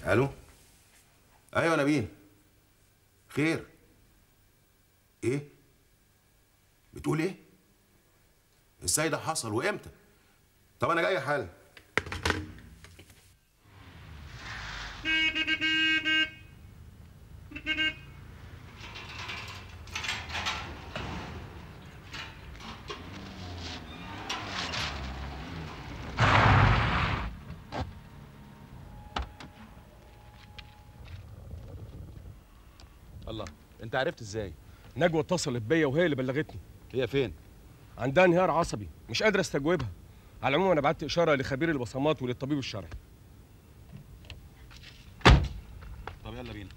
الو ايوه يا نبيل خير ايه بتقول ايه ازاي ده حصل وامتى طب انا جاي حالا الله انت عرفت ازاي نجوى اتصلت بيا وهي اللي بلغتني هي فين عندها انهيار عصبي مش قادره استجوبها على العموم انا بعت اشاره لخبير البصمات وللطبيب الشرعي طب يلا بينا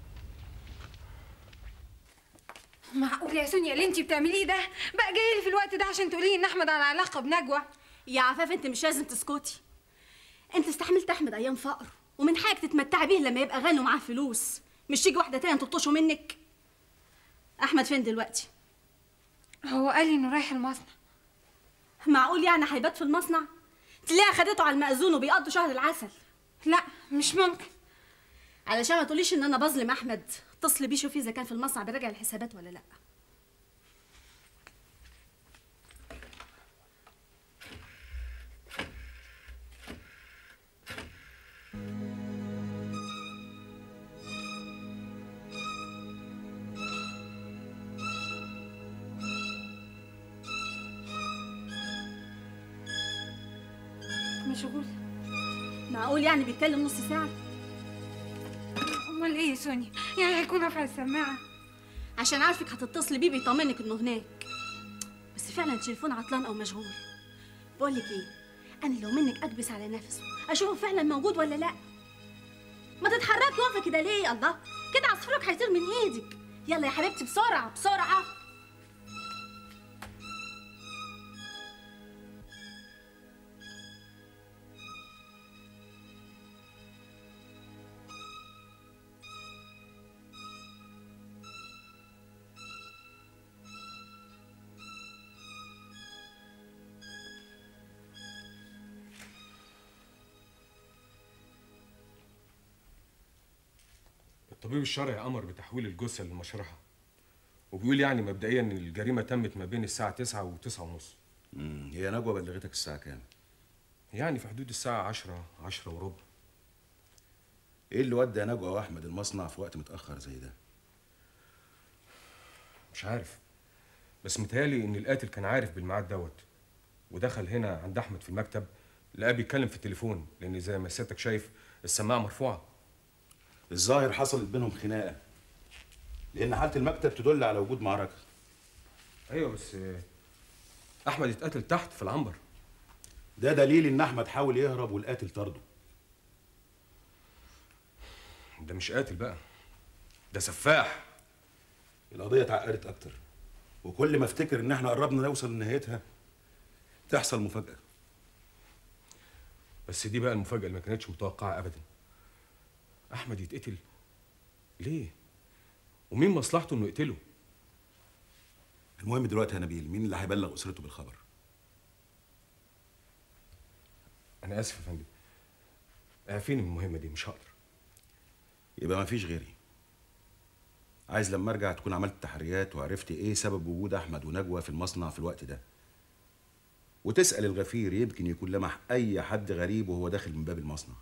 معقول يا سونيا اللي انت بتعمليه ده بقى جاي لي في الوقت ده عشان تقولي لي ان احمد على علاقه بنجوى يا عفاف انت مش لازم تسكتي انت استحملت احمد ايام فقر ومن حقك تتمتعي بيه لما يبقى غني ومعاه فلوس مش تيجي واحده تانية تلطشه منك احمد فين دلوقتي هو قال لي انه رايح المصنع معقول يعني هيبات في المصنع تلاقيها خدته على المأذون وبيقضوا شهر العسل لا مش ممكن علشان ما تقوليش ان انا بظلم احمد اتصلي بيه شوفي اذا كان في المصنع بيراجع الحسابات ولا لا مشغول معقول يعني بيتكلم نص ساعه امال ايه يا سونيا يعني هيكون رافع السماعه عشان عارفك هتتصلي بيه بيطمنك انه هناك بس فعلا التليفون عطلان او مشغول بقول لك ايه انا لو منك اكبس على نفسه اشوفه فعلا موجود ولا لا ما تتحركي واقفه كده ليه الله كده عصفورك هيطير من ايدك يلا يا حبيبتي بسرعه بسرعه الطبيب الشرعي امر بتحويل الجثه للمشرحه وبيقول يعني مبدئيا ان الجريمه تمت ما بين الساعه 9 و9 ونص مم، هي نجوى بلغتك الساعه كام يعني في حدود الساعه 10 10 وربع ايه اللي ودى نجوى واحمد المصنع في وقت متاخر زي ده مش عارف بس متهيألي ان القاتل كان عارف بالميعاد دوت ودخل هنا عند احمد في المكتب لقاه بيتكلم في التليفون لان زي ما سيادتك شايف السماعه مرفوعه الظاهر حصلت بينهم خناقه لان حاله المكتب تدل على وجود معركه ايوه بس آه، احمد اتقتل تحت في العنبر ده دليل ان احمد حاول يهرب والقاتل طرده ده مش قاتل بقى ده سفاح القضيه اتعقدت اكتر وكل ما افتكر ان احنا قربنا نوصل لنهايتها تحصل مفاجاه بس دي بقى المفاجاه اللي ما كانتش متوقعه ابدا احمد يتقتل ليه ومين مصلحته انه يقتله المهم دلوقتي يا نبيل مين اللي هيبلغ اسرته بالخبر انا اسف يا فندم اعفيني من المهمه دي مش هقدر يبقى ما فيش غيري عايز لما ارجع تكون عملت تحريات وعرفت ايه سبب وجود احمد ونجوى في المصنع في الوقت ده وتسال الغفير يمكن يكون لمح اي حد غريب وهو داخل من باب المصنع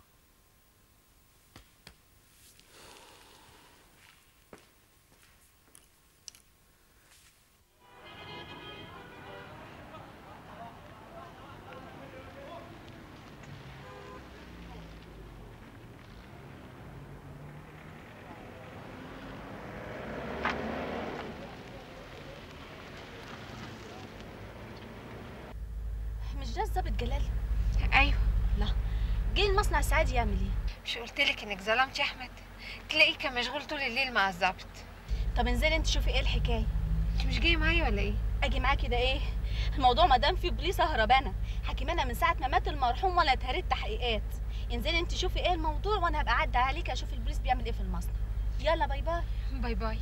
مش ده الظابط جلال ايوه لا جه المصنع السعادي يعمل ايه مش قلت لك انك ظلمتي احمد تلاقيه كان مشغول طول الليل مع الظابط طب انزلي انت شوفي ايه الحكايه انت مش جايه معايا ولا ايه اجي معاكي ده ايه الموضوع ما دام في بوليس هربانه حكيمانه من ساعه ما مات المرحوم ولا اتهرت تحقيقات انزلي انت شوفي ايه الموضوع وانا هبقى اعدي عليك اشوف البوليس بيعمل ايه في المصنع يلا باي باي باي باي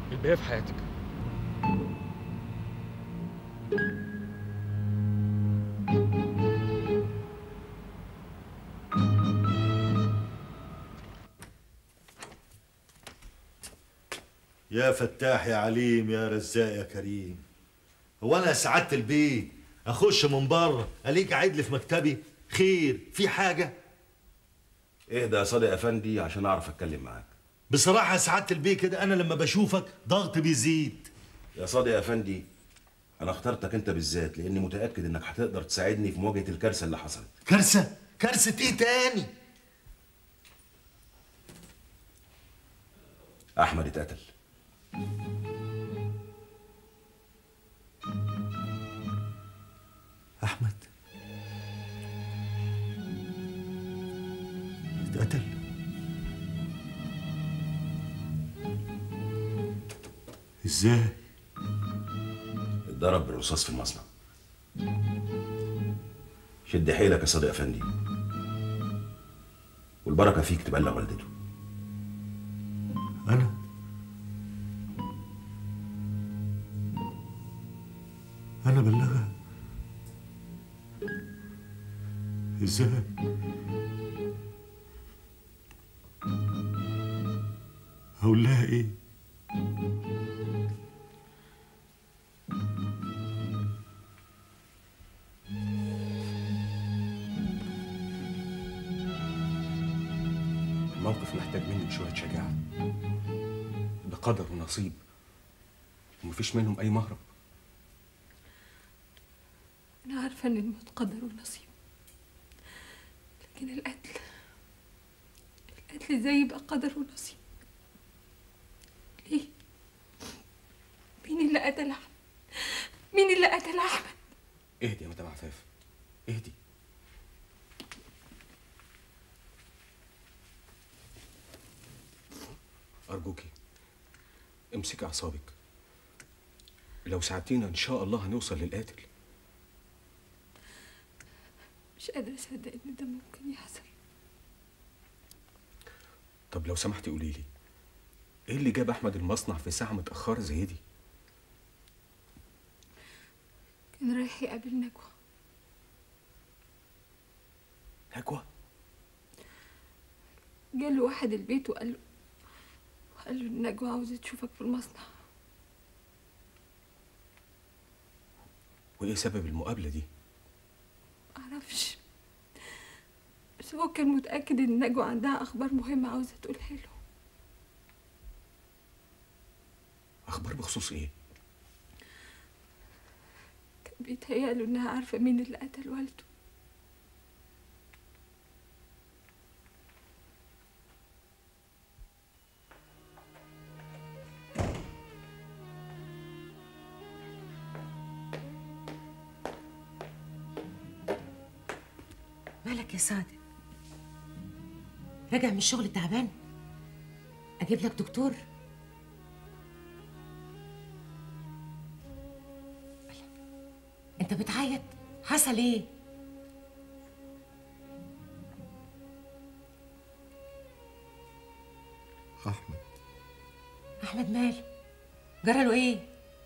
الباقي في حياتك يا فتاح يا عليم يا رزاق يا كريم هو انا سعادة البيت اخش من بره الاقيك قاعد لي في مكتبي خير في حاجه اهدى يا صادق افندي عشان اعرف اتكلم معاك بصراحه يا سعاده البيت كده انا لما بشوفك ضغط بيزيد يا صادق يا افندي انا اخترتك انت بالذات لاني متاكد انك هتقدر تساعدني في مواجهه الكارثه اللي حصلت كارثه كارثه ايه تاني احمد اتقتل احمد اتقتل ازاي اتضرب بالرصاص في المصنع شد حيلك يا صادق افندي والبركه فيك تبلغ والدته انا انا بلغها ازاي هقول لها ايه الموقف محتاج منك شوية شجاعة ده قدر ونصيب ومفيش منهم أي مهرب أنا عارفة إن الموت قدر ونصيب لكن القتل القتل ازاي يبقى قدر ونصيب ليه؟ مين اللي قتل أحمد؟ مين اللي قتل أحمد؟ اهدي يا مدام عفاف اهدي أرجوكي امسكي أعصابك لو ساعدتينا إن شاء الله هنوصل للقاتل مش قادرة أصدق إن ده ممكن يحصل طب لو سمحتي قولي لي ايه اللي جاب احمد المصنع في ساعه متاخره زي دي كان رايح يقابل نجوى نجوى جاله واحد البيت وقال له وقال له إن نجوى عاوزة تشوفك في المصنع وايه سبب المقابله دي معرفش بس هو كان متأكد إن نجوى عندها أخبار مهمة عاوزة تقولها له اخبار بخصوص ايه كان بيتهيأله إنها عارفة مين اللي قتل والده مالك يا صادق راجع من الشغل تعبان اجيب لك دكتور انت بتعيط حصل ايه احمد احمد ماله جرى له ايه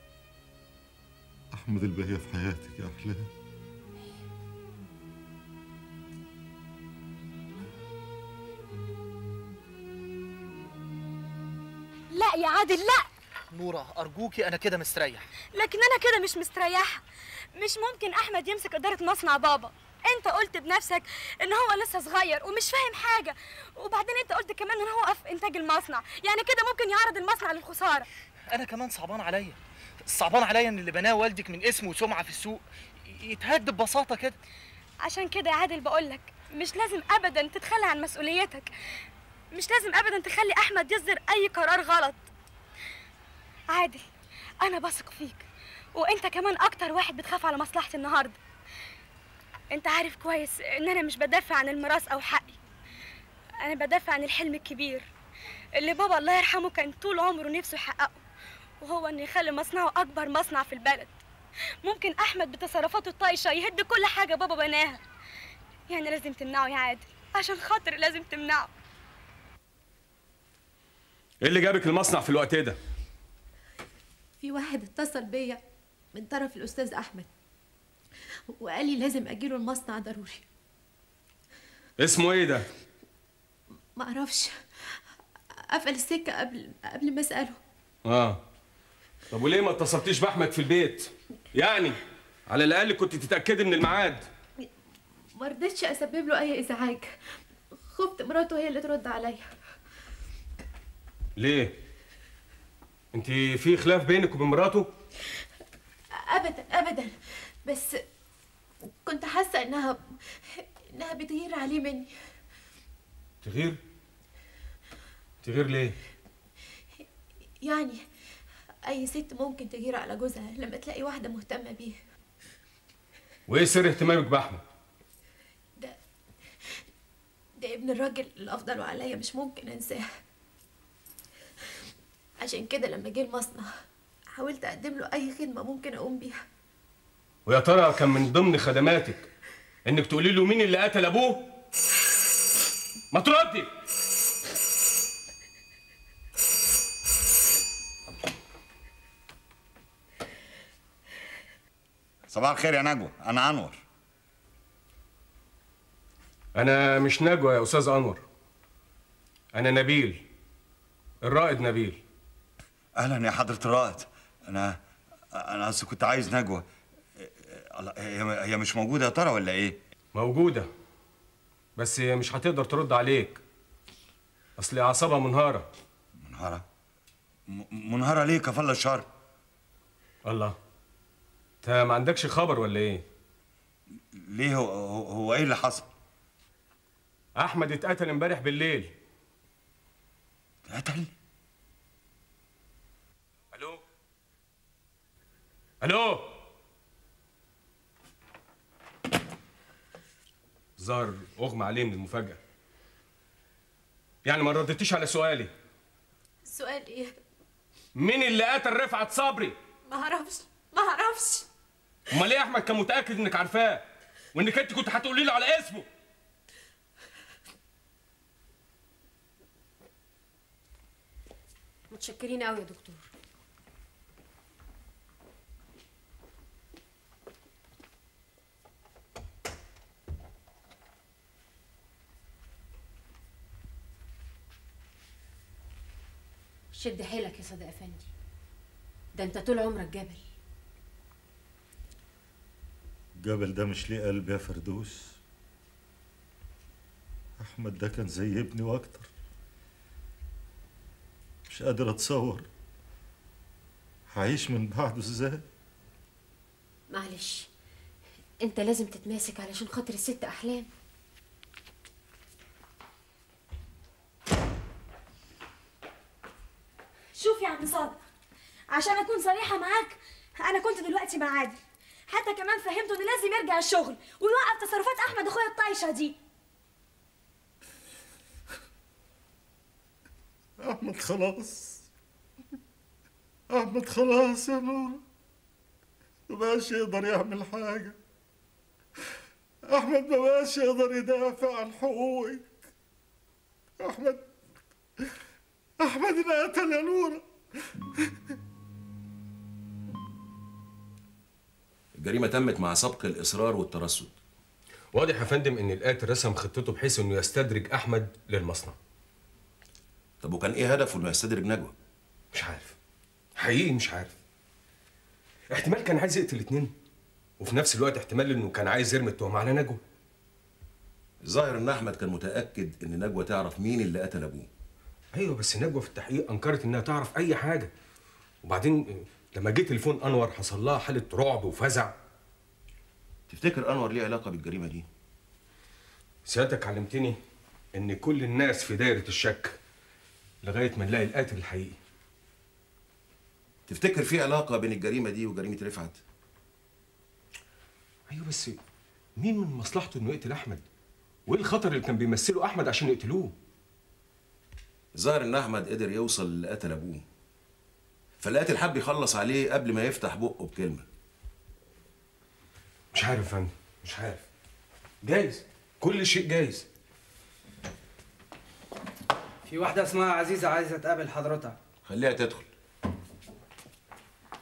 احمد الباقيه في حياتك يا احلام لا يا عادل لا نورة أرجوكي أنا كده مستريح لكن انا كده مش مستريحه مش ممكن احمد يمسك اداره مصنع بابا انت قلت بنفسك ان هو لسه صغير ومش فاهم حاجه وبعدين انت قلت كمان ان هو وقف انتاج المصنع يعني كده ممكن يعرض المصنع للخساره أنا كمان صعبان عليا صعبان عليا إن اللي بناه والدك من اسم وسمعة في السوق يتهد ببساطة كده عشان كده يا عادل بقولك مش لازم ابدا تتخلى عن مسؤوليتك مش لازم ابدا تخلي احمد يصدر اي قرار غلط عادل انا بثق فيك وانت كمان اكتر واحد بتخاف على مصلحتي النهارده انت عارف كويس ان انا مش بدافع عن الميراث او حقي انا بدافع عن الحلم الكبير اللي بابا الله يرحمه كان طول عمره نفسه يحققه وهو انه يخلي مصنعه اكبر مصنع في البلد ممكن احمد بتصرفاته الطايشه يهد كل حاجه بابا بناها يعني لازم تمنعه يا عادل عشان خاطر لازم تمنعه ايه اللي جابك المصنع في الوقت ده في واحد اتصل بيا من طرف الاستاذ احمد وقال لي لازم اجيله المصنع ضروري اسمه ايه ده ما اعرفش قفل السكه قبل قبل ما اساله اه طب وليه ما اتصلتيش باحمد في البيت يعني على الاقل كنت تتاكدي من الميعاد ما رضيتش اسبب له اي ازعاج خفت مراته هي اللي ترد عليا ليه انت في خلاف بينك وبين مراته ابدا ابدا بس كنت حاسه انها انها بتغير عليه مني تغير تغير ليه يعني اي ست ممكن تغير على جوزها لما تلاقي واحده مهتمه بيه وايه سر اهتمامك باحمد ده ده ابن الراجل اللي افضله عليا مش ممكن انساه عشان كده لما جه المصنع حاولت اقدم له اي خدمه ممكن اقوم بيها ويا ترى كان من ضمن خدماتك انك تقولي له مين اللي قتل ابوه ما تردي صباح الخير يا نجوى انا انور انا مش نجوى يا استاذ انور انا نبيل الرائد نبيل اهلا يا حضره الرائد انا انا اصل كنت عايز نجوى الله، هي هي مش موجوده يا ترى ولا ايه موجودة بس هي مش هتقدر ترد عليك اصل اعصابها منهارة منهاره م- منهاره ليه كفل الشر الله انت ما عندكش خبر ولا ايه ليه هو, هو, هو ايه اللي حصل احمد اتقتل امبارح بالليل اتقتل الو الو ظهر اغمى عليه من المفاجأة يعني ما ردتيش على سؤالي السؤال ايه مين اللي قتل رفعت صبري ما اعرفش ما اعرفش امال ليه احمد كان متاكد انك عارفاه وانك انت كنت هتقولي له على اسمه متشكرين قوي يا دكتور شد حيلك يا صديق افندي ده انت طول عمرك جبل الجبل ده مش ليه قلب يا فردوس احمد ده كان زي ابني واكتر مش قادر اتصور هعيش من بعده ازاي معلش انت لازم تتماسك علشان خاطر الست احلام شوف يا عم صادق عشان اكون صريحه معاك انا كنت دلوقتي مع عادل حتى كمان فهمته انه لازم يرجع الشغل ويوقف تصرفات احمد اخويا الطايشه دي احمد خلاص احمد خلاص يا نور مبقاش يقدر يعمل حاجة احمد مبقاش يقدر يدافع عن حقوقك احمد احمد اللي قتل يا نورة الجريمه تمت مع سبق الاصرار والترصد واضح يا فندم ان القاتل رسم خطته بحيث انه يستدرج احمد للمصنع طب وكان ايه هدفه انه يستدرج نجوى مش عارف حقيقي مش عارف احتمال كان عايز يقتل اتنين وفي نفس الوقت احتمال انه كان عايز يرمي التهمه على نجوى الظاهر ان احمد كان متاكد ان نجوى تعرف مين اللي قتل ابوه ايوه بس نجوى في التحقيق انكرت انها تعرف اي حاجه وبعدين لما جه تليفون انور حصل لها حاله رعب وفزع تفتكر انور ليه علاقه بالجريمه دي سيادتك علمتني ان كل الناس في دايره الشك لغايه ما نلاقي القاتل الحقيقي تفتكر في علاقه بين الجريمه دي وجريمه رفعت ايوه بس مين من مصلحته انه يقتل احمد وايه الخطر اللي كان بيمثله احمد عشان يقتلوه الظاهر ان احمد قدر يوصل اللي قتل ابوه فالقاتل حب يخلص عليه قبل ما يفتح بقه بكلمه مش عارف يا فندم مش عارف جايز كل شيء جايز في واحدة اسمها عزيزة عايزة تقابل حضرتك خليها تدخل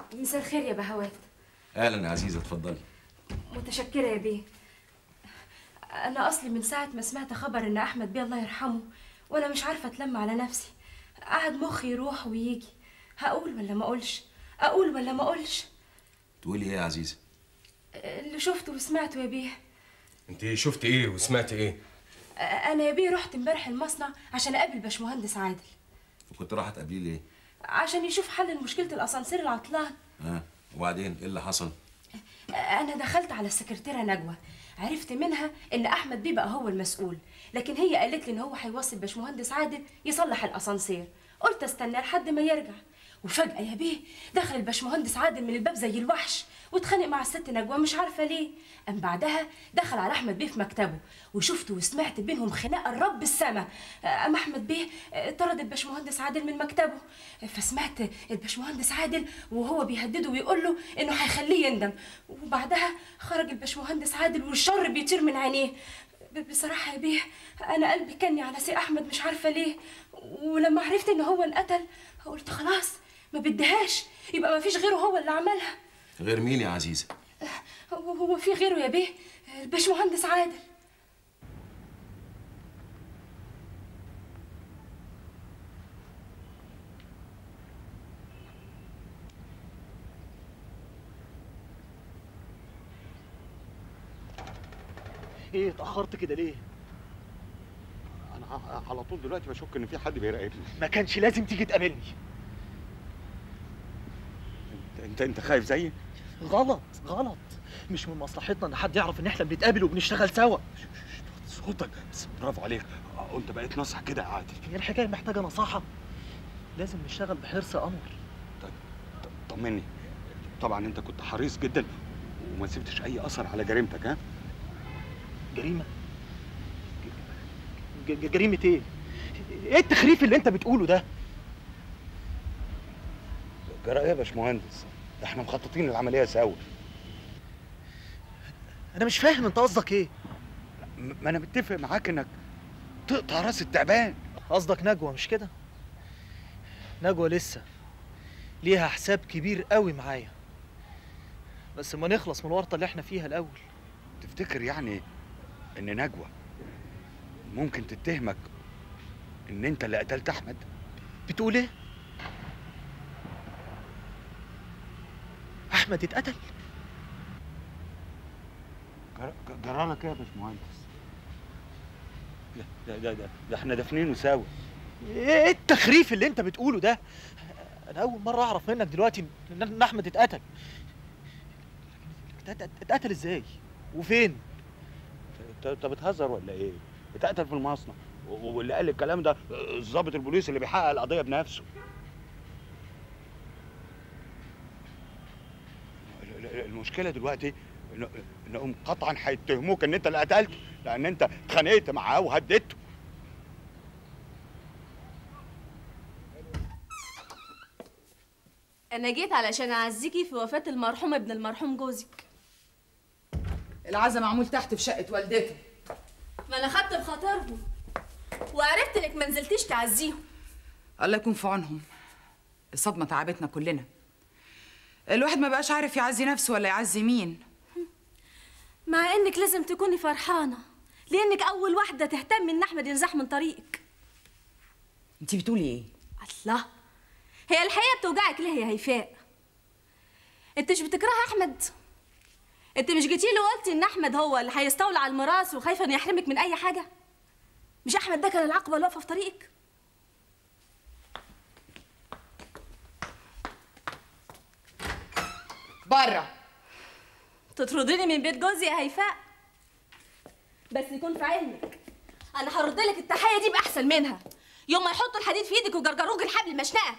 مساء الخير يا بهوات اهلا يا عزيزه اتفضلي متشكرة يا بيه أنا أصلي من ساعة ما سمعت خبر إن أحمد بيه الله يرحمه وأنا مش عارفة أتلم على نفسي قعد مخي يروح ويجي هقول ولا ما أقولش أقول ولا ما أقولش تقولي ايه يا عزيزه اللي شفته وسمعته يا بيه انت شفت ايه وسمعت ايه أنا يا بيه رحت امبارح المصنع عشان أقابل باشمهندس عادل وكنت رايحه تقابليه ليه عشان يشوف حل لمشكلة الأسانسير العطلان ها وبعدين ايه اللي حصل أنا دخلت على السكرتيرة نجوى عرفت منها إن أحمد بيه بقى هو المسؤول لكن هي قالت لي إن هو هيوصل باشمهندس عادل يصلح الأسانسير قلت استنى لحد ما يرجع وفجأة يا بيه دخل الباشمهندس عادل من الباب زي الوحش واتخانق مع الست نجوى مش عارفة ليه أم بعدها دخل على أحمد بيه في مكتبه وشفت وسمعت بينهم خناقة الرب السما أم أحمد بيه طرد الباشمهندس عادل من مكتبه فسمعت الباشمهندس عادل وهو بيهدده ويقول له إنه هيخليه يندم وبعدها خرج الباشمهندس عادل والشر بيطير من عينيه ب- بصراحة يا بيه أنا قلبي كني على سي أحمد مش عارفة ليه ولما عرفت إن هو انقتل قلت خلاص ما بديهاش يبقى ما فيش غيره هو اللي عملها غير مين يا عزيزه هو هو في غيره يا بيه الباشمهندس عادل ايه اتاخرت كده ليه انا ع- على طول دلوقتي بشك ان في حد بيراقبني ما كانش لازم تيجي تقابلني انت انت, انت خايف زيي غلط غلط مش من مصلحتنا ان حد يعرف ان احنا بنتقابل وبنشتغل سوا صوتك بس برافو عليك اه، انت بقيت ناصح كده يا عادل هي الحكايه محتاجه نصاحه لازم نشتغل بحرص يا قمر طمني طبعا انت كنت حريص جدا وما سبتش اي اثر على جريمتك ها جريمه ج- ج- جريمه ايه ايه التخريف اللي انت بتقوله ده جرى ايه يا باشمهندس ده احنا مخططين العمليه سوا انا مش فاهم انت قصدك ايه م- ما انا متفق معاك انك تقطع راس التعبان قصدك نجوى مش كده نجوى لسه ليها حساب كبير قوي معايا بس ما نخلص من الورطه اللي احنا فيها الاول تفتكر يعني ان نجوى ممكن تتهمك ان انت اللي قتلت احمد بتقول ايه احمد اتقتل جرى لك ايه يا باشمهندس ده ده ده, ده احنا دافنينه سوا ايه التخريف اللي انت بتقوله ده انا اول مره اعرف منك دلوقتي ان إن احمد اتقتل اتقتل- اتقتل ازاي وفين انت انت بتهزر ولا ايه؟ اتقتل في المصنع و- واللي قال الكلام ده الضابط البوليس اللي بيحقق القضيه بنفسه ال- ال- المشكله دلوقتي إن- انهم قطعا هيتهموك ان انت اللي قتلته لان انت اتخانقت معاه وهددته أنا جيت علشان أعزيكي في وفاة المرحوم ابن المرحوم جوزك العزا معمول تحت في شقة والدته ما أنا خدت بخاطرهم وعرفت إنك ما نزلتيش تعزيهم الله يكون في عونهم الصدمة تعبتنا كلنا الواحد ما بقاش عارف يعزي نفسه ولا يعزي مين مع إنك لازم تكوني فرحانة لأنك أول واحدة تهتمي إن أحمد ينزح من طريقك انت بتقولي ايه الله هي الحقيقة بتوجعك ليه يا هيفاء؟ أنت مش بتكرهي أحمد؟ أنت مش جيتي له وقلتي إن أحمد هو اللي هيستولى على الميراث وخايفة إنه يحرمك من أي حاجة؟ مش أحمد ده كان العقبة اللي واقفة في طريقك؟ بره تطرديني من بيت جوزي يا هيفاء بس يكون في علمك انا هرد لك التحيه دي باحسن منها يوم ما يحطوا الحديد في ايدك وجرجروك الحبل المشنقه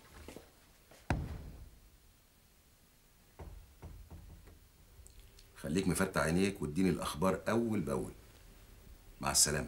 خليك مفتح عينيك واديني الاخبار اول باول مع السلامه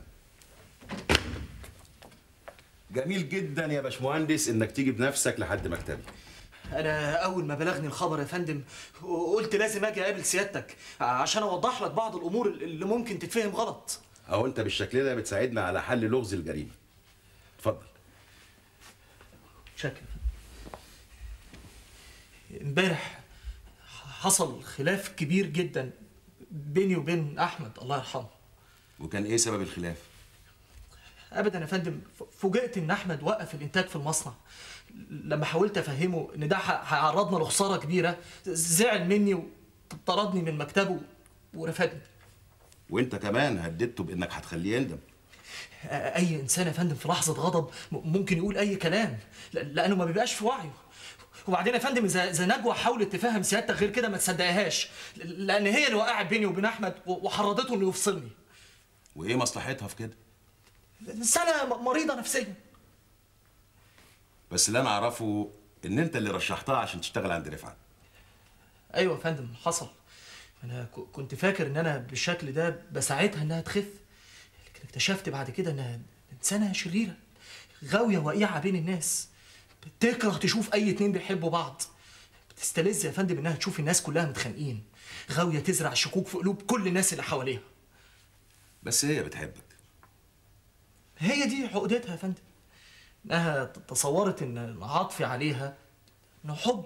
جميل جدا يا باشمهندس انك تيجي بنفسك لحد مكتبي انا اول ما بلغني الخبر يا فندم قلت لازم اجي اقابل سيادتك عشان اوضح لك بعض الامور اللي ممكن تتفهم غلط اهو انت بالشكل ده بتساعدنا على حل لغز الجريمه اتفضل شكل امبارح حصل خلاف كبير جدا بيني وبين احمد الله يرحمه وكان ايه سبب الخلاف ابدا يا فندم ف- فوجئت ان احمد وقف الانتاج في المصنع لما حاولت افهمه ان ده ه- هيعرضنا لخساره كبيره زعل مني وطردني من مكتبه ورفدني وانت كمان هددته بانك هتخليه يندم آه، اي انسان يا فندم في لحظه غضب م- ممكن يقول اي كلام ل- لانه ما بيبقاش في وعيه وبعدين يا فندم اذا اذا نجوى حاولت تفهم سيادتك غير كده ما تصدقهاش ل- لان هي اللي وقعت بيني وبين احمد و- وحرضته انه يفصلني وايه مصلحتها في كده سنه م- مريضه نفسيا بس اللي انا اعرفه ان انت اللي رشحتها عشان تشتغل عند رفعت ايوه يا فندم حصل انا ك- كنت فاكر ان انا بالشكل ده بساعدها انها تخف لكن اكتشفت بعد كده انها انسانه شريره غاويه وقيعه بين الناس بتكره تشوف اي اتنين بيحبوا بعض بتستلذ يا فندم انها تشوف الناس كلها متخانقين غاويه تزرع شكوك في قلوب كل الناس اللي حواليها بس هي بتحبك هي دي عقدتها يا فندم انها ت- تصورت ان عطفي عليها انه حب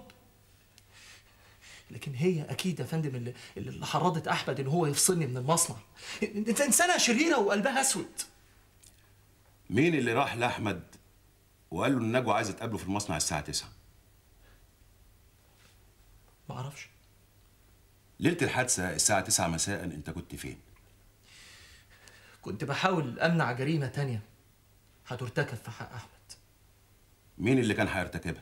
لكن هي اكيد يا فندم اللي, اللي حرضت احمد ان هو يفصلني من المصنع انت انسانه شريره وقلبها اسود مين اللي راح لاحمد وقال له ان نجوى عايزه تقابله في المصنع الساعه 9 ما اعرفش ليله الحادثه الساعه 9 مساء انت كنت فين كنت بحاول امنع جريمه تانية هترتكب في حق احمد مين اللي كان هيرتكبها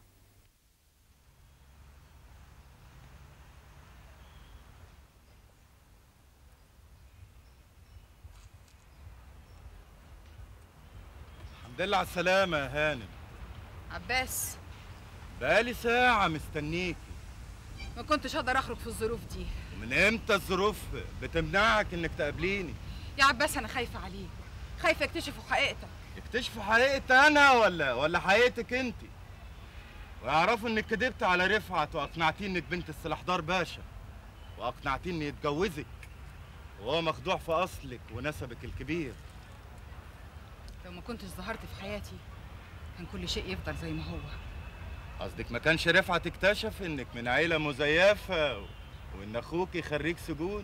الحمد لله على السلامة يا هانم عباس بقالي ساعة مستنيك ما كنتش هقدر اخرج في الظروف دي ومن امتى الظروف بتمنعك انك تقابليني يا عباس انا خايفه عليك خايفه يكتشفوا حقيقتك يكتشفوا حقيقتي انا ولا ولا حقيقتك انت ويعرفوا انك كدبت على رفعت واقنعتيه انك بنت السلاحدار باشا واقنعتيه اني يتجوزك وهو مخدوع في اصلك ونسبك الكبير لو ما كنتش ظهرت في حياتي كان كل شيء يفضل زي ما هو قصدك ما كانش رفعت اكتشف انك من عيلة مزيفة و... وان اخوك يخريك سجون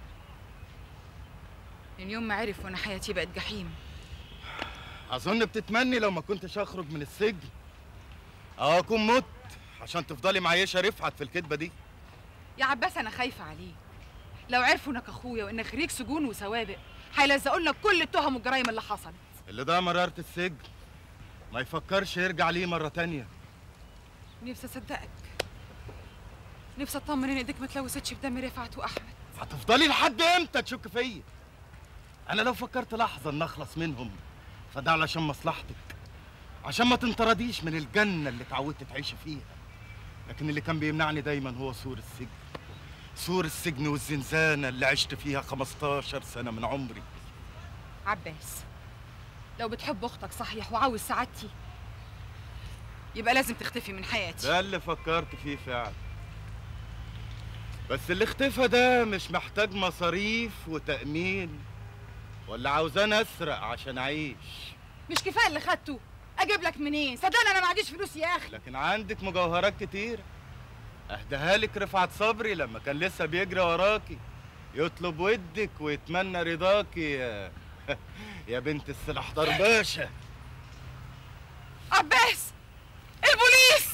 من يوم ما عرف وانا حياتي بقت جحيم اظن بتتمني لو ما كنتش اخرج من السجن او اكون مت عشان تفضلي معيشه رفعت في الكدبه دي يا عباس انا خايفه عليك لو عرفوا انك اخويا وانك خريج سجون وسوابق هيلزقوا لنا كل التهم والجرايم اللي حصلت اللي ده مرارة السجن ما يفكرش يرجع ليه مره تانية نفسي اصدقك نفسي اطمن ان ايديك ما تلوثتش بدم رفعت واحمد هتفضلي لحد امتى تشك فيا انا لو فكرت لحظه ان اخلص منهم فده علشان مصلحتك عشان ما تنطرديش من الجنه اللي اتعودت تعيشي فيها لكن اللي كان بيمنعني دايما هو سور السجن سور السجن والزنزانه اللي عشت فيها 15 سنه من عمري عباس لو بتحب اختك صحيح وعاوز سعادتي يبقى لازم تختفي من حياتي ده اللي فكرت فيه فعلا بس اللي اختفى ده مش محتاج مصاريف وتأمين ولا عاوزاني اسرق عشان اعيش مش كفايه اللي خدته اجيب لك منين صدقني انا ما عنديش فلوس يا اخي لكن عندك مجوهرات كتير اهداها لك رفعت صبري لما كان لسه بيجري وراكي يطلب ودك ويتمنى رضاكي يا يا بنت السلاحدار باشا عباس البوليس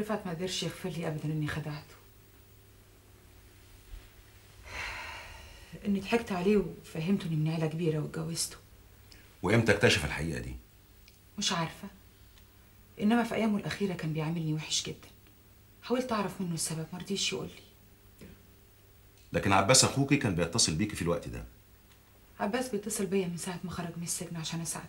رفعت ما قدرش يغفر لي ابدا اني خدعته اني ضحكت عليه وفهمته اني من عيله كبيره واتجوزته وامتى اكتشف الحقيقه دي مش عارفه انما في ايامه الاخيره كان بيعاملني وحش جدا حاولت اعرف منه السبب مرضيش يقول لي لكن عباس اخوكي كان بيتصل بيكي في الوقت ده عباس بيتصل بيا من ساعه ما خرج من السجن عشان اساعده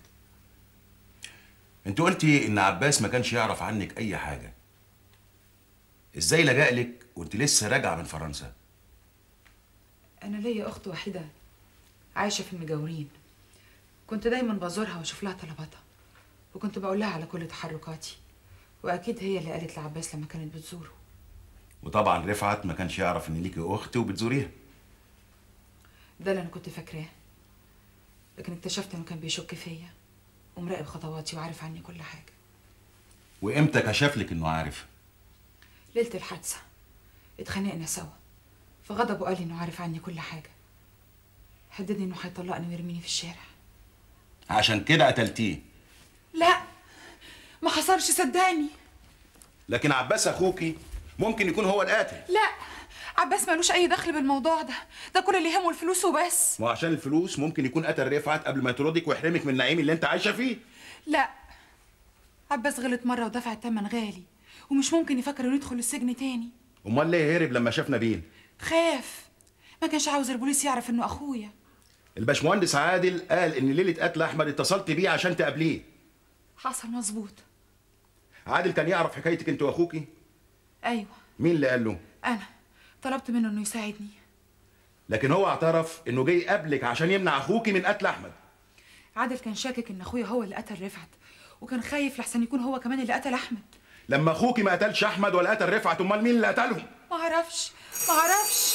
انت قلتي ان عباس ما كانش يعرف عنك اي حاجه ازاي لجأ لك وانت لسه راجعه من فرنسا انا ليا اخت وحيده عايشه في المجاورين كنت دايما بزورها واشوف لها طلباتها وكنت بقول لها على كل تحركاتي واكيد هي اللي قالت لعباس لما كانت بتزوره وطبعا رفعت ما كانش يعرف ان ليكي اخت وبتزوريها ده اللي انا كنت فاكراه لكن اكتشفت انه كان بيشك فيا ومراقب خطواتي وعارف عني كل حاجه وامتى كشف لك انه عارف ليله الحادثه اتخانقنا سوا فغضب وقال لي انه عارف عني كل حاجه هددني انه هيطلقني ويرميني في الشارع عشان كده قتلتيه لا ما حصلش صدقني لكن عباس اخوكي ممكن يكون هو القاتل لا عباس ملوش اي دخل بالموضوع ده ده كل اللي يهمه الفلوس وبس وعشان الفلوس ممكن يكون قتل رفعت قبل ما يطردك ويحرمك من النعيم اللي انت عايشه فيه لا عباس غلط مره ودفع الثمن غالي ومش ممكن يفكر انه يدخل السجن تاني امال ليه هرب لما شاف نبيل خاف ما كانش عاوز البوليس يعرف انه اخويا الباشمهندس عادل قال ان ليله قتل احمد اتصلت بيه عشان تقابليه حصل مظبوط عادل كان يعرف حكايتك انت واخوكي ايوه مين اللي قال له انا طلبت منه انه يساعدني لكن هو اعترف انه جاي يقابلك عشان يمنع اخوكي من قتل احمد عادل كان شاكك ان اخويا هو اللي قتل رفعت وكان خايف لحسن يكون هو كمان اللي قتل احمد لما اخوكي ما قتلش احمد ولا قتل رفعت امال مين اللي قتلهم ما اعرفش ما اعرفش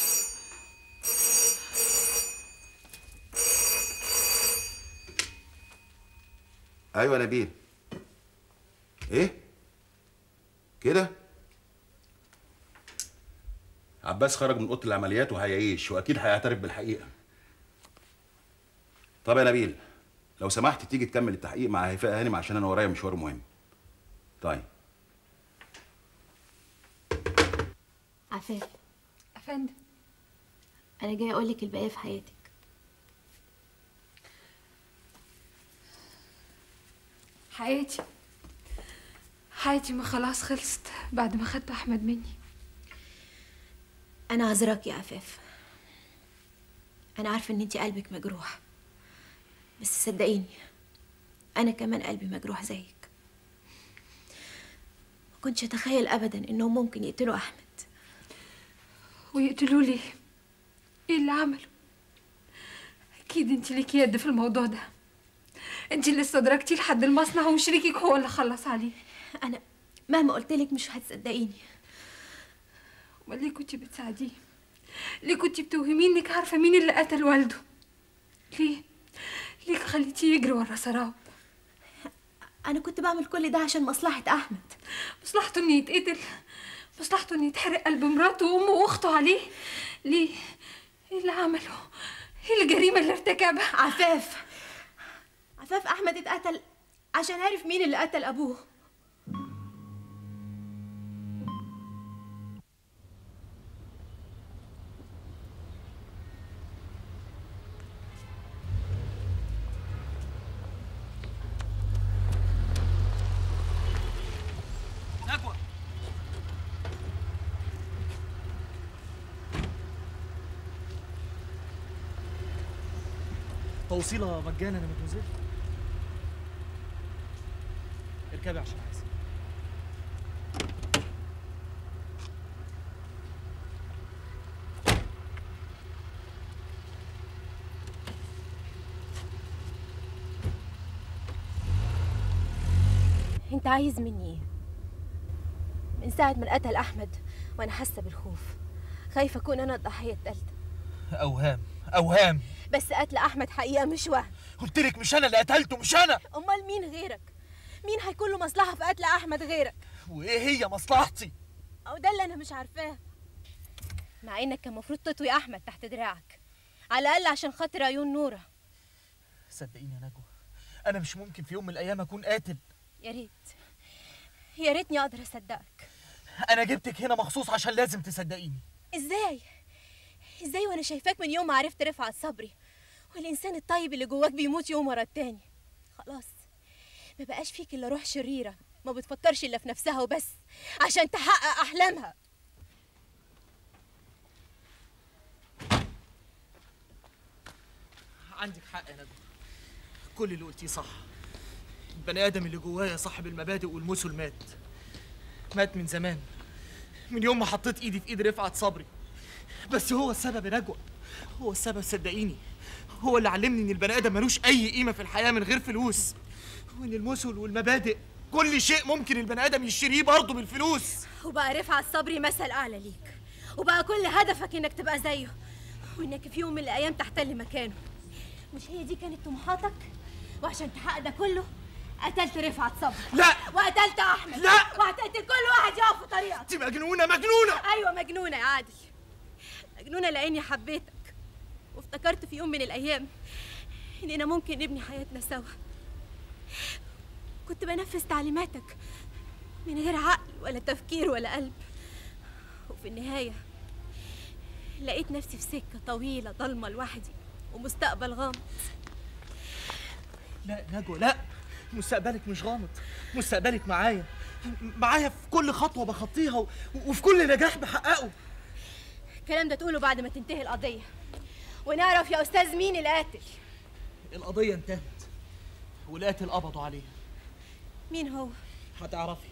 ايوه نبيل ايه كده عباس خرج من اوضه العمليات وهيعيش واكيد هيعترف بالحقيقه طب يا نبيل لو سمحت تيجي تكمل التحقيق مع هيفاء هانم عشان انا ورايا مشوار مهم طيب عفاف افندم انا جاي اقول لك الباقي في حياتك حياتي حياتي ما خلاص خلصت بعد ما خدت احمد مني انا عذراك يا عفاف انا عارفه ان انتي قلبك مجروح بس صدقيني انا كمان قلبي مجروح زيك ما كنتش اتخيل ابدا انهم ممكن يقتلوا احمد ويقتلوا لي ايه اللي عمله اكيد انت ليكي يد في الموضوع ده انت اللي استدركتي لحد المصنع وشريكك هو اللي خلص عليه انا مهما قلت لك مش هتصدقيني امال ليه كنتي بتساعديه ليه كنتي بتوهميه انك عارفه مين اللي قتل والده ليه ليه خليتيه يجري ورا سراب انا كنت بعمل كل ده عشان مصلحه احمد مصلحته انه يتقتل مصلحته انه يتحرق قلب مراته وامه واخته عليه ليه ايه اللي عمله ايه الجريمه اللي ارتكبها عفاف عفاف احمد اتقتل عشان عارف مين اللي قتل ابوه نجوى توصيلة مجانا يا مدموزيل اركبي عشان عايز انت عايز مني ايه من ساعة ما قتل احمد وانا حاسة بالخوف خايفة اكون انا الضحية التالتة اوهام اوهام بس قتل احمد حقيقة مش وهم قلت لك مش انا اللي قتلته مش انا امال مين غيرك مين هيكون له مصلحة في قتل احمد غيرك وايه هي مصلحتي او ده اللي انا مش عارفاه مع انك كان المفروض تطوي احمد تحت دراعك على الاقل عشان خاطر عيون نوره صدقيني يا نجوى انا مش ممكن في يوم من الايام اكون قاتل يا ريت يا ريتني اقدر اصدقك انا جبتك هنا مخصوص عشان لازم تصدقيني ازاي ازاي وانا شايفاك من يوم ما عرفت رفعت صبري والانسان الطيب اللي جواك بيموت يوم ورا التاني خلاص ما بقاش فيك الا روح شريره ما بتفكرش الا في نفسها وبس عشان تحقق احلامها عندك حق يا ندى كل اللي قلتيه صح البني ادم اللي جوايا صاحب المبادئ والمثل مات مات من زمان من يوم ما حطيت ايدي في ايد رفعت صبري بس هو السبب يا نجوى هو السبب صدقيني هو اللي علمني ان البني ادم ملوش اي قيمه في الحياه من غير فلوس وان المثل والمبادئ كل شيء ممكن البني ادم يشتريه برضه بالفلوس وبقى رفعت صبري مثل اعلى ليك وبقى كل هدفك انك تبقى زيه وانك في يوم من الايام تحتل مكانه مش هي دي كانت طموحاتك وعشان تحقق ده كله قتلت رفعت صبري لا وقتلت احمد لا وقتلت كل واحد يقف في طريقك انت مجنونه مجنونه ايوه مجنونه يا عادل مجنونه لاني حبيتك وافتكرت في يوم من الايام اننا ممكن نبني حياتنا سوا كنت بنفذ تعليماتك من غير عقل ولا تفكير ولا قلب وفي النهايه لقيت نفسي في سكه طويله ضلمه لوحدي ومستقبل غامض لا نجوى لا مستقبلك مش غامض مستقبلك معايا معايا في كل خطوه بخطيها و- وفي كل نجاح بحققه الكلام ده تقوله بعد ما تنتهي القضيه ونعرف يا استاذ مين القاتل القضيه انتهت والقاتل قبضوا عليه مين هو هتعرفي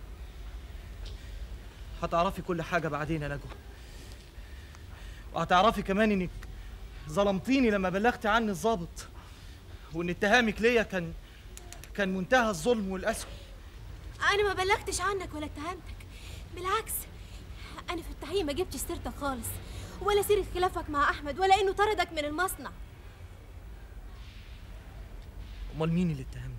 هتعرفي كل حاجه بعدين يا نجوى وهتعرفي كمان انك ظلمتيني لما بلغتي عني الضابط وان اتهامك ليا كان كان منتهى الظلم والقسوه انا ما بلغتش عنك ولا اتهمتك بالعكس انا في التحقيق ما جبتش سيرتك خالص ولا سيره خلافك مع احمد ولا انه طردك من المصنع امال مين اللي اتهمني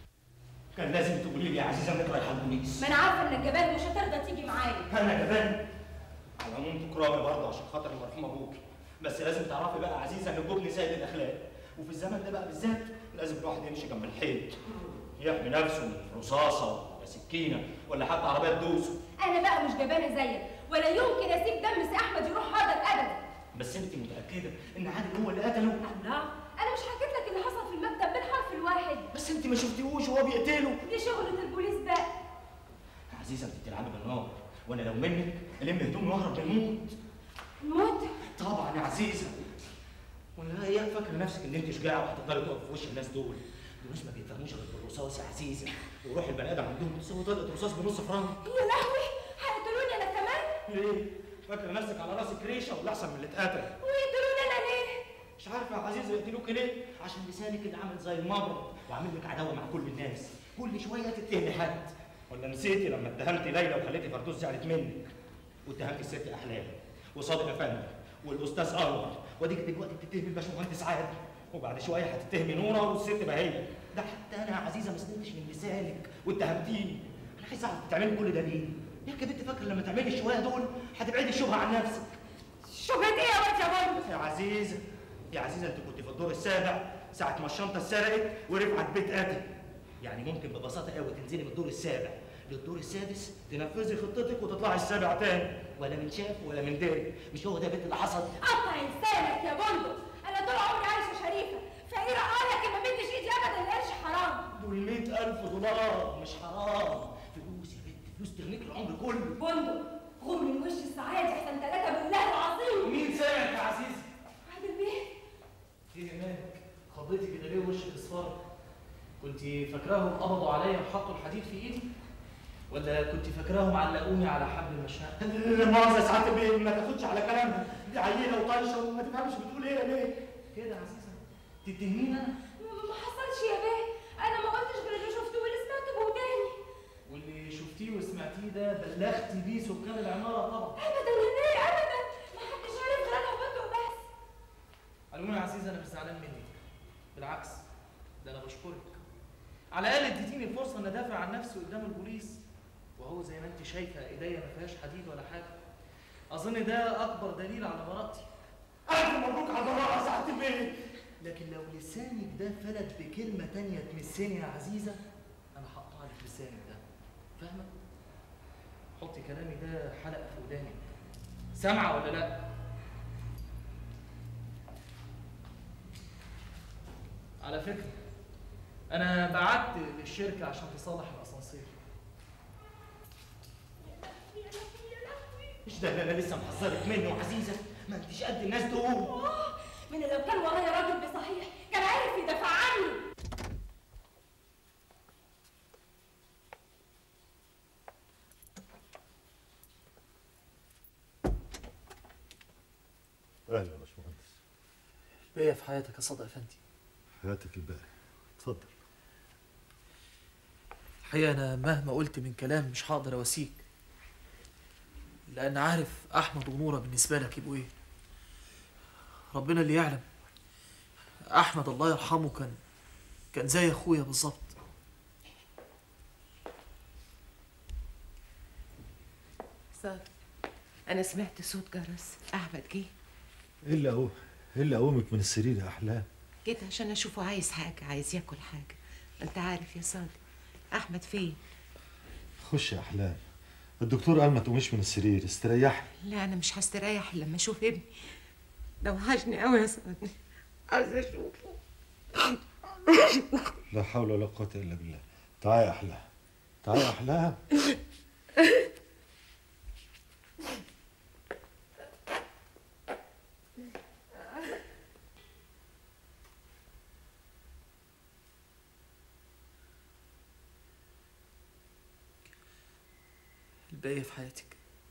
كان لازم تقولي لي يا عزيزه انك رايحه البوليس ما انا عارفه انك جبان مش هترضى تيجي معايا انا جبان على العموم تكرامي برضه عشان خاطر المرحوم ابوك بس لازم تعرفي بقى يا عزيزه ان الجبن سيد الاخلاق وفي الزمن ده بقى بالذات لازم الواحد يمشي جنب الحيط يحمي نفسه من رصاصه ولا سكينه ولا حتى عربيه تدوسه انا بقى مش جبانه زيك ولا يمكن اسيب دم سي احمد يروح هدر ابدا بس انت متاكده ان عادل هو اللي قتله لا انا مش حكيت لك اللي حصل في المكتب بالحرف الواحد بس انت ما شفتيهوش وهو بيقتله دي شغلة البوليس بقى يا عزيزه انت بتلعبي بالنار وانا لو منك الم هدومي واهرب من الموت موت طبعا يا عزيزه ولا هي فاكره نفسك ان انت شجاعه وهتقدري تقف في وش الناس دول دول ناس ما بيفهموش غير بالرصاص يا عزيزه وروح البني ادم عندهم تسوي طلقه رصاص بنص فرنك يا لهوي هيقتلوني انا كمان ليه؟ فاكره نفسك على راسك ريشه ولا احسن من اللي اتقتل ويقتلوني انا ليه مش عارفه يا عزيزه يقتلوك ليه؟ عشان لسانك اللي عامل زي المبرد وعامل لك عداوه مع كل الناس كل شويه تتهمي حد ولا نسيتي لما اتهمت ليلى وخليتي فردوس زعلت منك واتهمت الست احلام وصادق افندي والاستاذ انور واديك دلوقتي بتتهمي الباشمهندس عادل وبعد شويه هتتهمي نوره والست بهيه ده حتى انا يا عزيزه ما سمعتش من لسانك واتهمتيني انا عايز اعرف بتعملي كل ده ليه؟ يا بنت فاكره لما تعملي الشويه دول هتبعدي الشبهه عن نفسك شبهة ايه يا واد يا بابا يا عزيزه يا عزيزه انت كنت في الدور السابع ساعه ما الشنطه اتسرقت ورفعت بيت قتل يعني ممكن ببساطه قوي تنزلي من الدور السابع للدور السادس تنفذي خطتك وتطلعي السابع تاني ولا من شاف ولا من داري مش هو ده بيت اللي حصل قطع لسانك يا بندق انا طول عمري عايشه شريفه فقيره اه لكن ما مدش ايدي ابدا القرش حرام دول 100000 دولار مش حرام فلوس يا بنت فلوس تغنيك العمر كله بندق غور من وش السعاده احسن ثلاثه بالله العظيم مين سامعك يا عزيزه؟ عادل بيه ايه هناك خضيتي كده ليه وشك اصفر كنت فاكراهم قبضوا عليا وحطوا الحديد في ايدي ولا كنت فاكراهم علقوني على حبل المشنقه لا مؤاخذه يا سعاده البيه ما تاخدش على كلامها دي عيله وطايشه وما تفهمش بتقول ايه ليه كده يا عزيزه تتهميني انا ما حصلش يا بيه انا ما قلتش غير اللي شفته واللي سمعته بوداني واللي شفتيه وسمعتيه ده بلغتي بيه سكان العماره طبعا ابدا ليه ابدا ما حدش عارف غير انا وبندق بس على العموم يا عزيزه انا مش زعلان منك بالعكس ده انا بشكرك على الاقل اديتيني الفرصه ان ادافع عن نفسي قدام البوليس وهو زي ما انت شايفه ايديا ما فيهاش حديد ولا حاجه اظن ده اكبر دليل على براءتي الف مبروك على البراءه يا سعاده البيه لكن لو لسانك ده فلت بكلمه تانية تمسني يا عزيزه انا هقطع لك لسانك ده فاهمه حطي كلامي ده حلقه في ودانك سامعه ولا لا على فكره انا بعت للشركه عشان تصلح الاسانسير مش ده اللي انا لسه محذرك منه عزيزه ما انتش قد الناس دول من لو كان ورايا راجل بصحيح كان عارف يدافع عني اهلا يا باشمهندس بيا في حياتك يا صدق افندي حياتك الباقي اتفضل الحقيقه انا مهما قلت من كلام مش هقدر اواسيك لان عارف احمد ونوره بالنسبه لك يبقوا ايه ربنا اللي يعلم احمد الله يرحمه كان كان زي اخويا بالظبط صار انا سمعت صوت جرس احمد جه الا هو الا اقومك من السرير يا احلام جيت عشان اشوفه عايز حاجه عايز ياكل حاجه انت عارف يا صادق احمد فين خش يا احلام الدكتور قال ما تقوميش من السرير استريحي لا انا مش هستريح إلا لما اشوف ابني ده وحشني قوي يا صادق عايز اشوفه لا حول ولا قوه الا بالله تعالي يا احلام تعالي يا احلام الباقي في حياتك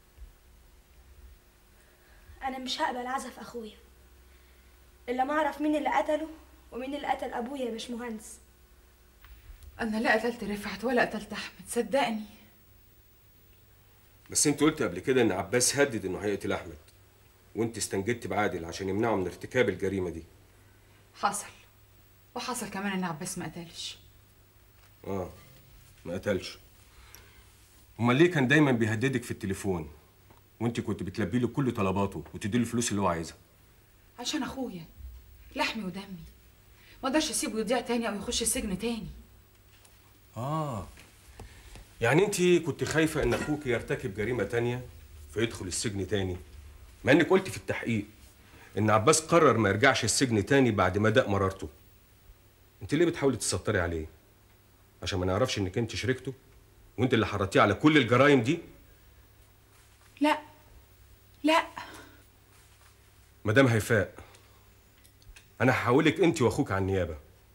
انا مش هقبل عزف اخويا الا ما اعرف مين اللي قتله ومين اللي قتل ابويا يا باشمهندس انا لا قتلت رفعت ولا قتلت احمد صدقني بس انت قلت قبل كده ان عباس هدد انه هيقتل احمد وانت استنجدت بعادل عشان يمنعه من ارتكاب الجريمه دي حصل وحصل كمان ان عباس ما قتلش اه ما قتلش امال ليه كان دايما بيهددك في التليفون وانت كنت بتلبي له كل طلباته وتدي له الفلوس اللي هو عايزها عشان اخويا لحمي ودمي ما اقدرش اسيبه يضيع تاني او يخش السجن تاني اه يعني انت كنت خايفه ان اخوك يرتكب جريمه تانية فيدخل السجن تاني مع انك قلت في التحقيق ان عباس قرر ما يرجعش السجن تاني بعد ما داق مرارته انت ليه بتحاولي تسطري عليه عشان ما نعرفش انك انت شريكته وانت اللي حرضتيه على كل الجرائم دي لا لا مدام هيفاء انا هحولك انت واخوك على النيابه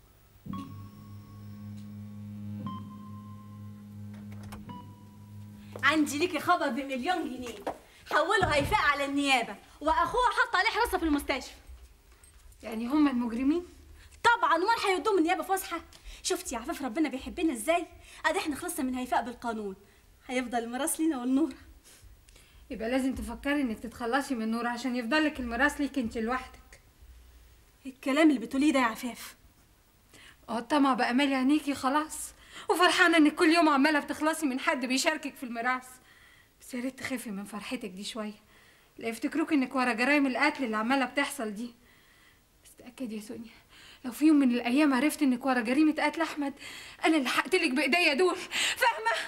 عندي ليكي خبر بمليون جنيه حولوا هيفاء على النيابه واخوها حط عليه حراسه في المستشفى يعني هم المجرمين طبعا امال هيودوهم النيابه فسحه شفتي يا عفاف ربنا بيحبنا ازاي ادي احنا خلصنا من هيفاء بالقانون هيفضل الميراث لينا والنور يبقى لازم تفكري انك تتخلصي من نور عشان يفضل لك الميراث ليك انت لوحدك الكلام اللي بتقوليه ده يا عفاف اه الطمع بقى مالي عينيكي خلاص وفرحانه انك كل يوم عماله بتخلصي من حد بيشاركك في الميراث بس يا ريت تخافي من فرحتك دي شويه لا يفتكروك انك ورا جرائم القتل اللي عماله بتحصل دي بس تاكدي يا سونيا لو في يوم من الايام عرفت انك ورا جريمه قتل احمد انا اللي هقتلك بايديا دول فاهمه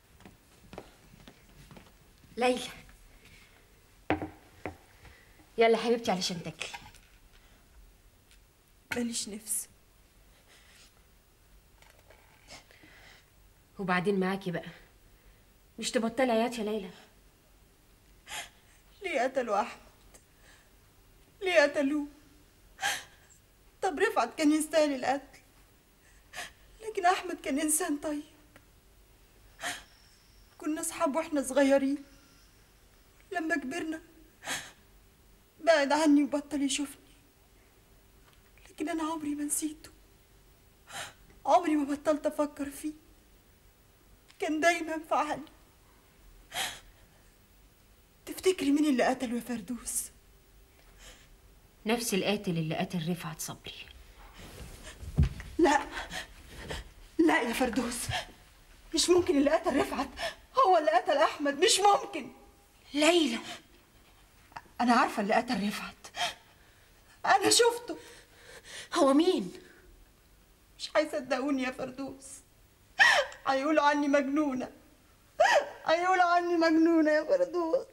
ليلى يلا حبيبتي علشان تاكلي ماليش نفس وبعدين معاكي بقى مش تبطلي عياط يا ليلى ليه قتلوا احمد ليه قتلوه طب رفعت كان يستاهل القتل لكن احمد كان انسان طيب كنا اصحاب واحنا صغيرين لما كبرنا بعد عني وبطل يشوفني لكن انا عمري ما نسيته عمري ما بطلت افكر فيه كان دايما في عقلي تفتكري مين اللي قتله يا فردوس نفس القاتل اللي قتل رفعت صبري لا لا يا فردوس مش ممكن اللي قتل رفعت هو اللي قتل احمد مش ممكن ليلى انا عارفه اللي قتل رفعت انا شفته هو مين مش هيصدقوني يا فردوس هيقولوا عني مجنونه هيقولوا عني مجنونة يا فردوس